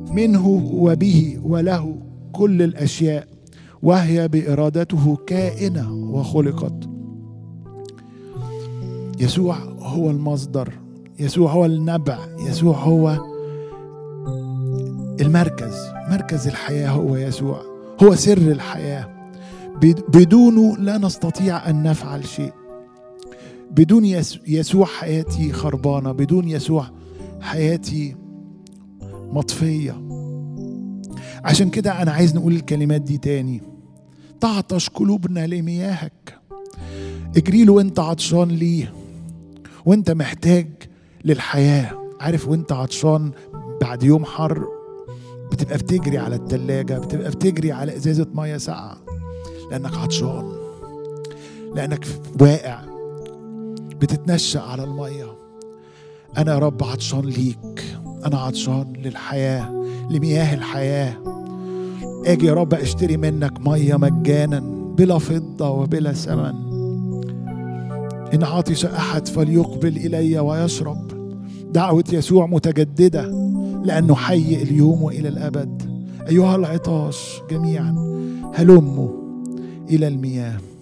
منه وبه وله كل الاشياء وهي بارادته كائنه وخلقت يسوع هو المصدر يسوع هو النبع يسوع هو المركز مركز الحياه هو يسوع هو سر الحياه بدونه لا نستطيع ان نفعل شيء بدون يسوع حياتي خربانه بدون يسوع حياتي مطفيه عشان كده انا عايز نقول الكلمات دي تاني تعطش قلوبنا لمياهك اجري له وانت عطشان ليه وانت محتاج للحياه عارف وانت عطشان بعد يوم حر بتبقى بتجري على التلاجة بتبقى بتجري على ازازة مية ساقعة لانك عطشان لانك واقع بتتنشأ على المية انا يا رب عطشان ليك انا عطشان للحياة لمياه الحياة اجي يا رب اشتري منك مية مجانا بلا فضة وبلا ثمن إن عطش أحد فليقبل إلي ويشرب دعوة يسوع متجددة لأنه حي اليوم وإلى الأبد أيها العطاش جميعا هلموا إلى المياه